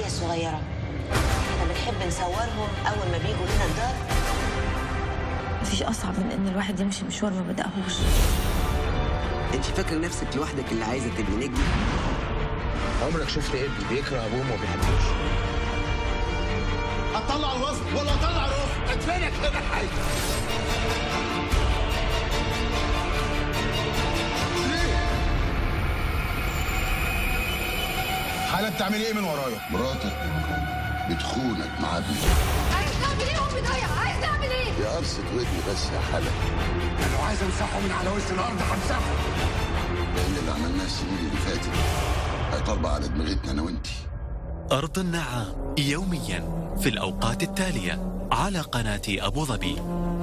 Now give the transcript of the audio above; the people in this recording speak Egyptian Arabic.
العيلة الصغيرة احنا بنحب نصورهم أول ما بيجوا هنا الدار مفيش أصعب من إن الواحد يمشي مشوار ما بدأهوش انت فاكره نفسك لوحدك اللي عايزه تبقي نجم عمرك شفت ابني بيكره ابوه وما بيحبوش هتطلع الوزن ولا هطلع الرفض ادفنك هنا حي حالة بتعملي ايه من ورايا؟ مراتك بتخونك مع ابني عايز تعمل ايه يا ام ضايع عايز تعمل ايه يا قرصة ودني بس يا حلا انا لو عايز امسحه من على وش الارض همسحه لان اللي عملناه السنين اللي فاتت هيطبق على دماغتنا انا وانتي أرض النعام يوميا في الأوقات التالية على قناة أبو ظبي